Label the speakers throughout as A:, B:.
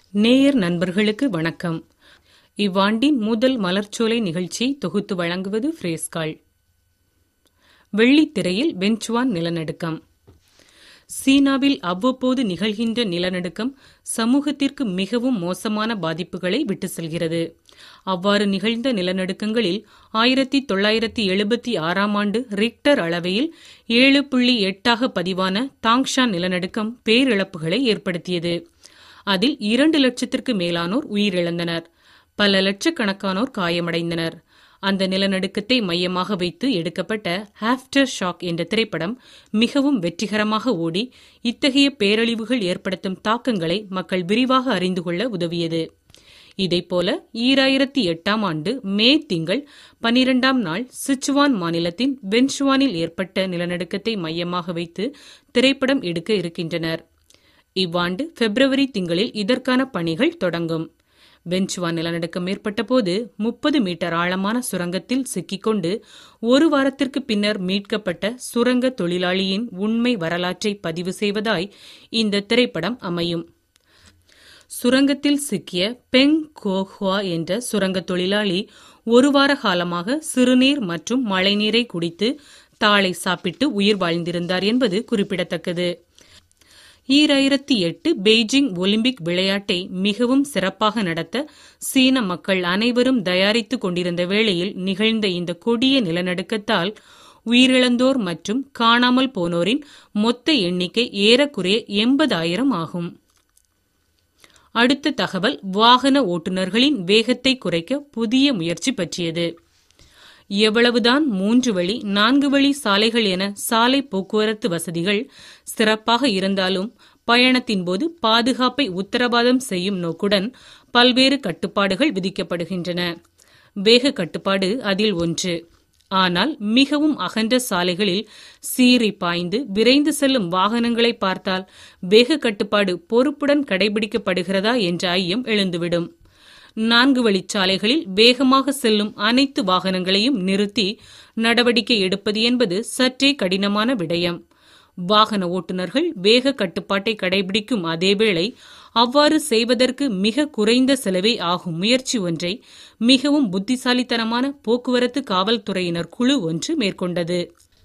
A: நேயர் நண்பர்களுக்கு வணக்கம் இவ்வாண்டின் முதல் மலர்ச்சோலை நிகழ்ச்சியை தொகுத்து வழங்குவது ஃப்ரேஸ்கால் வெள்ளித்திரையில் வென்ச்சுவான் நிலநடுக்கம் சீனாவில் அவ்வப்போது நிகழ்கின்ற நிலநடுக்கம் சமூகத்திற்கு மிகவும் மோசமான பாதிப்புகளை விட்டு செல்கிறது அவ்வாறு நிகழ்ந்த நிலநடுக்கங்களில் ஆயிரத்தி தொள்ளாயிரத்தி எழுபத்தி ஆறாம் ஆண்டு ரிக்டர் அளவையில் ஏழு புள்ளி எட்டாக பதிவான தாங்ஷான் நிலநடுக்கம் பேரிழப்புகளை ஏற்படுத்தியது அதில் இரண்டு லட்சத்திற்கு மேலானோர் உயிரிழந்தனர் பல லட்சக்கணக்கானோர் காயமடைந்தனர் அந்த நிலநடுக்கத்தை மையமாக வைத்து எடுக்கப்பட்ட ஆப்டர் ஷாக் என்ற திரைப்படம் மிகவும் வெற்றிகரமாக ஓடி இத்தகைய பேரழிவுகள் ஏற்படுத்தும் தாக்கங்களை மக்கள் விரிவாக அறிந்து கொள்ள உதவியது இதேபோல ஈராயிரத்தி எட்டாம் ஆண்டு மே திங்கள் பனிரெண்டாம் நாள் சிச்சுவான் மாநிலத்தின் வென்சுவானில் ஏற்பட்ட நிலநடுக்கத்தை மையமாக வைத்து திரைப்படம் எடுக்க இருக்கின்றனர் இவ்வாண்டு பிப்ரவரி திங்களில் இதற்கான பணிகள் தொடங்கும் வென்சுவான் நிலநடுக்கம் ஏற்பட்டபோது முப்பது மீட்டர் ஆழமான சுரங்கத்தில் சிக்கிக்கொண்டு ஒரு வாரத்திற்கு பின்னர் மீட்கப்பட்ட சுரங்க தொழிலாளியின் உண்மை வரலாற்றை பதிவு செய்வதாய் இந்த திரைப்படம் அமையும் சுரங்கத்தில் சிக்கிய பெங் கோஹுவா என்ற சுரங்க தொழிலாளி ஒரு வார காலமாக சிறுநீர் மற்றும் மழைநீரை குடித்து தாளை சாப்பிட்டு உயிர் வாழ்ந்திருந்தார் என்பது குறிப்பிடத்தக்கது ஈராயிரத்தி எட்டு பெய்ஜிங் ஒலிம்பிக் விளையாட்டை மிகவும் சிறப்பாக நடத்த சீன மக்கள் அனைவரும் தயாரித்துக் கொண்டிருந்த வேளையில் நிகழ்ந்த இந்த கொடிய நிலநடுக்கத்தால் உயிரிழந்தோர் மற்றும் காணாமல் போனோரின் மொத்த எண்ணிக்கை ஏறக்குறைய எண்பதாயிரம் ஆகும் அடுத்த தகவல் வாகன ஓட்டுநர்களின் வேகத்தை குறைக்க புதிய முயற்சி பற்றியது எவ்வளவுதான் மூன்று வழி நான்கு வழி சாலைகள் என சாலை போக்குவரத்து வசதிகள் சிறப்பாக இருந்தாலும் பயணத்தின் போது பாதுகாப்பை உத்தரவாதம் செய்யும் நோக்குடன் பல்வேறு கட்டுப்பாடுகள் விதிக்கப்படுகின்றன வேக கட்டுப்பாடு அதில் ஒன்று ஆனால் மிகவும் அகன்ற சாலைகளில் சீறி பாய்ந்து விரைந்து செல்லும் வாகனங்களை பார்த்தால் வேக கட்டுப்பாடு பொறுப்புடன் கடைபிடிக்கப்படுகிறதா என்ற ஐயம் எழுந்துவிடும் நான்கு வழிச்சாலைகளில் வேகமாக செல்லும் அனைத்து வாகனங்களையும் நிறுத்தி நடவடிக்கை எடுப்பது என்பது சற்றே கடினமான விடயம் வாகன ஓட்டுநர்கள் வேக கட்டுப்பாட்டை கடைபிடிக்கும் அதேவேளை அவ்வாறு செய்வதற்கு மிக குறைந்த செலவே ஆகும் முயற்சி ஒன்றை மிகவும் புத்திசாலித்தனமான போக்குவரத்து காவல்துறையினர் குழு ஒன்று மேற்கொண்டது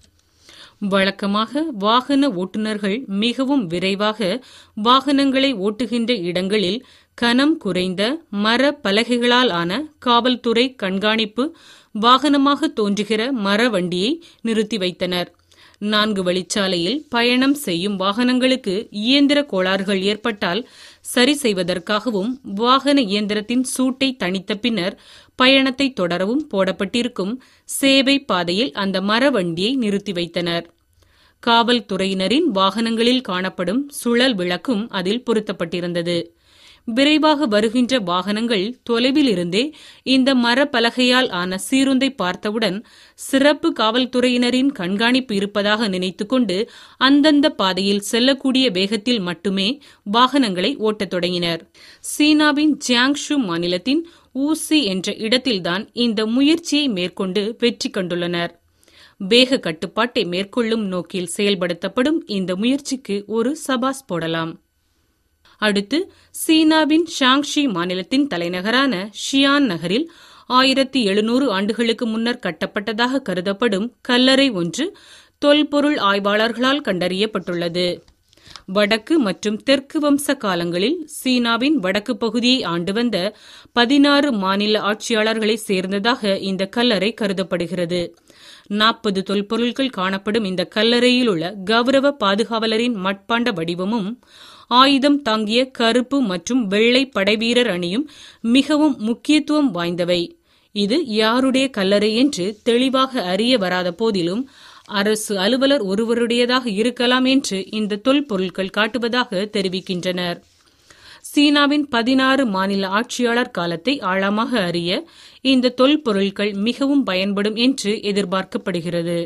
A: வழக்கமாக வாகன ஓட்டுநர்கள் மிகவும் விரைவாக வாகனங்களை ஓட்டுகின்ற இடங்களில் கனம் குறைந்த மர பலகைகளால் ஆன காவல்துறை கண்காணிப்பு வாகனமாக தோன்றுகிற மர வண்டியை நிறுத்தி வைத்தனர் நான்கு வழிச்சாலையில் பயணம் செய்யும் வாகனங்களுக்கு இயந்திர கோளாறுகள் ஏற்பட்டால் சரி செய்வதற்காகவும் வாகன இயந்திரத்தின் சூட்டை தணித்த பின்னர் பயணத்தை தொடரவும் போடப்பட்டிருக்கும் சேவை பாதையில் அந்த மர வண்டியை நிறுத்தி வைத்தனர் காவல்துறையினரின் வாகனங்களில் காணப்படும் சுழல் விளக்கும் அதில் பொருத்தப்பட்டிருந்தது விரைவாக வருகின்ற வாகனங்கள் தொலைவில் இருந்தே இந்த மரப்பலகையால் ஆன சீருந்தை பார்த்தவுடன் சிறப்பு காவல்துறையினரின் கண்காணிப்பு இருப்பதாக நினைத்துக்கொண்டு அந்தந்த பாதையில் செல்லக்கூடிய வேகத்தில் மட்டுமே வாகனங்களை ஓட்டத் தொடங்கினர் சீனாவின் ஜியாங்ஷு மாநிலத்தின் ஊசி என்ற இடத்தில்தான் இந்த முயற்சியை மேற்கொண்டு வெற்றி கண்டுள்ளனர் வேக கட்டுப்பாட்டை மேற்கொள்ளும் நோக்கில் செயல்படுத்தப்படும் இந்த முயற்சிக்கு ஒரு சபாஸ் போடலாம் அடுத்து சீனாவின் ஷாங்ஷி மாநிலத்தின் தலைநகரான ஷியான் நகரில் ஆயிரத்தி எழுநூறு ஆண்டுகளுக்கு முன்னர் கட்டப்பட்டதாக கருதப்படும் கல்லறை ஒன்று தொல்பொருள் ஆய்வாளர்களால் கண்டறியப்பட்டுள்ளது வடக்கு மற்றும் தெற்கு வம்ச காலங்களில் சீனாவின் வடக்கு பகுதியை ஆண்டு வந்த பதினாறு மாநில ஆட்சியாளர்களை சேர்ந்ததாக இந்த கல்லறை கருதப்படுகிறது நாற்பது தொல்பொருட்கள் காணப்படும் இந்த கல்லறையில் உள்ள கௌரவ பாதுகாவலரின் மட்பாண்ட வடிவமும் ஆயுதம் தாங்கிய கருப்பு மற்றும் வெள்ளை படைவீரர் அணியும் மிகவும் முக்கியத்துவம் வாய்ந்தவை இது யாருடைய கல்லறை என்று தெளிவாக அறிய வராத போதிலும் அரசு அலுவலர் ஒருவருடையதாக இருக்கலாம் என்று இந்த தொல்பொருட்கள் காட்டுவதாக தெரிவிக்கின்றனர் சீனாவின் பதினாறு மாநில ஆட்சியாளர் காலத்தை ஆழமாக அறிய இந்த தொல்பொருட்கள் மிகவும் பயன்படும் என்று எதிர்பார்க்கப்படுகிறது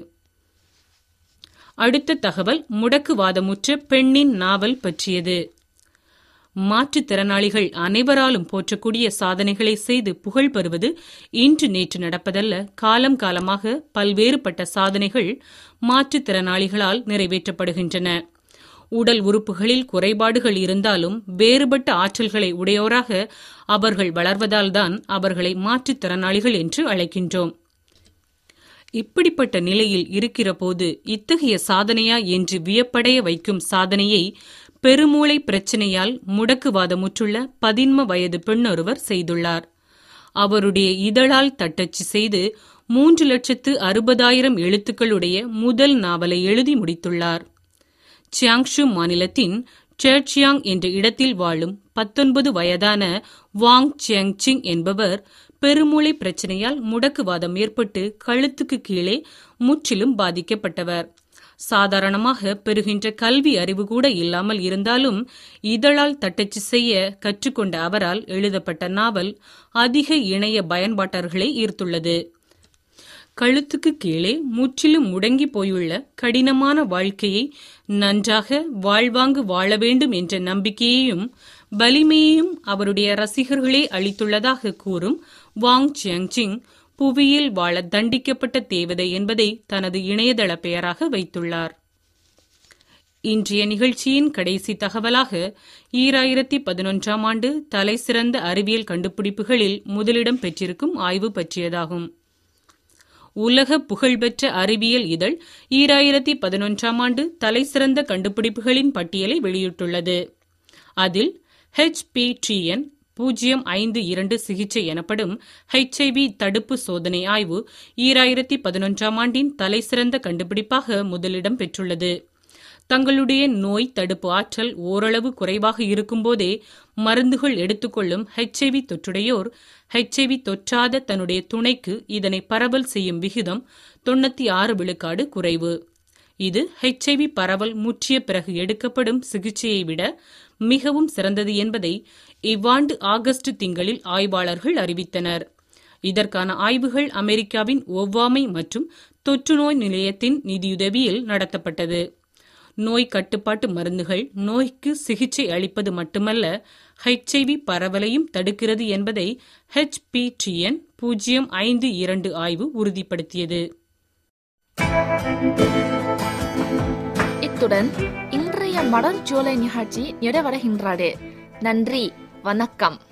A: அடுத்த தகவல் முடக்குவாதமுற்ற பெண்ணின் நாவல் பற்றியது மாற்றுத்திறனாளிகள் அனைவராலும் போற்றக்கூடிய சாதனைகளை செய்து புகழ் பெறுவது இன்று நேற்று நடப்பதல்ல காலம் காலமாக பல்வேறுபட்ட சாதனைகள் மாற்றுத்திறனாளிகளால் நிறைவேற்றப்படுகின்றன உடல் உறுப்புகளில் குறைபாடுகள் இருந்தாலும் வேறுபட்ட ஆற்றல்களை உடையோராக அவர்கள் வளர்வதால்தான் அவர்களை மாற்றுத்திறனாளிகள் என்று அழைக்கின்றோம் இப்படிப்பட்ட நிலையில் இருக்கிறபோது இத்தகைய சாதனையா என்று வியப்படைய வைக்கும் சாதனையை பெருமூளை பிரச்சனையால் முடக்குவாதமுற்றுள்ள பதின்ம வயது பெண்ணொருவர் செய்துள்ளார் அவருடைய இதழால் தட்டச்சு செய்து மூன்று லட்சத்து அறுபதாயிரம் எழுத்துக்களுடைய முதல் நாவலை எழுதி முடித்துள்ளார் சியாங்ஷு மாநிலத்தின் சேர்ச்சியாங் என்ற இடத்தில் வாழும் பத்தொன்பது வயதான வாங் சியாங்சிங் என்பவர் பெருமூளை பிரச்சனையால் முடக்குவாதம் ஏற்பட்டு கழுத்துக்கு கீழே முற்றிலும் பாதிக்கப்பட்டவர் சாதாரணமாக பெறுகின்ற கல்வி அறிவு கூட இல்லாமல் இருந்தாலும் இதழால் தட்டச்சு செய்ய கற்றுக்கொண்ட அவரால் எழுதப்பட்ட நாவல் அதிக இணைய பயன்பாட்டர்களை ஈர்த்துள்ளது கழுத்துக்கு கீழே முற்றிலும் முடங்கி போயுள்ள கடினமான வாழ்க்கையை நன்றாக வாழ்வாங்கு வாழ வேண்டும் என்ற நம்பிக்கையையும் வலிமையையும் அவருடைய ரசிகர்களே அளித்துள்ளதாக கூறும் வாங் சியாங்சிங் புவியில் வாழ தண்டிக்கப்பட்ட தேவதை என்பதை தனது இணையதள பெயராக வைத்துள்ளார் இன்றைய நிகழ்ச்சியின் கடைசி தகவலாக ஈராயிரத்தி பதினொன்றாம் ஆண்டு தலைசிறந்த அறிவியல் கண்டுபிடிப்புகளில் முதலிடம் பெற்றிருக்கும் ஆய்வு பற்றியதாகும் உலக புகழ்பெற்ற அறிவியல் இதழ் ஈராயிரத்தி பதினொன்றாம் ஆண்டு தலைசிறந்த கண்டுபிடிப்புகளின் பட்டியலை வெளியிட்டுள்ளது அதில் ஹெச்பிடிஎன் பூஜ்ஜியம் ஐந்து இரண்டு சிகிச்சை எனப்படும் ஹெச்ஐவி தடுப்பு சோதனை ஆய்வு ஈராயிரத்தி பதினொன்றாம் ஆண்டின் தலைசிறந்த கண்டுபிடிப்பாக முதலிடம் பெற்றுள்ளது தங்களுடைய நோய் தடுப்பு ஆற்றல் ஓரளவு குறைவாக இருக்கும்போதே மருந்துகள் எடுத்துக்கொள்ளும் ஹெச்ஐவி தொற்றுடையோர் ஹெச்ஐவி தொற்றாத தன்னுடைய துணைக்கு இதனை பரவல் செய்யும் விகிதம் தொண்ணூத்தி ஆறு விழுக்காடு குறைவு இது ஹெச்ஐவி பரவல் முற்றிய பிறகு எடுக்கப்படும் சிகிச்சையை விட மிகவும் சிறந்தது என்பதை இவ்வாண்டு ஆகஸ்ட் திங்களில் ஆய்வாளர்கள் அறிவித்தனர் இதற்கான ஆய்வுகள் அமெரிக்காவின் ஒவ்வாமை மற்றும் தொற்றுநோய் நிலையத்தின் நிதியுதவியில் நடத்தப்பட்டது நோய் கட்டுப்பாட்டு மருந்துகள் நோய்க்கு சிகிச்சை அளிப்பது மட்டுமல்ல ஹெச்ஐவி பரவலையும் தடுக்கிறது என்பதை ஹெச்பிடிஎன் பூஜ்ஜியம் ஐந்து இரண்டு ஆய்வு உறுதிப்படுத்தியது
B: இத்துடன் இன்றைய மடல் ஜோலை நிகழ்ச்சி நிறைவடைகின்றது நன்றி வணக்கம்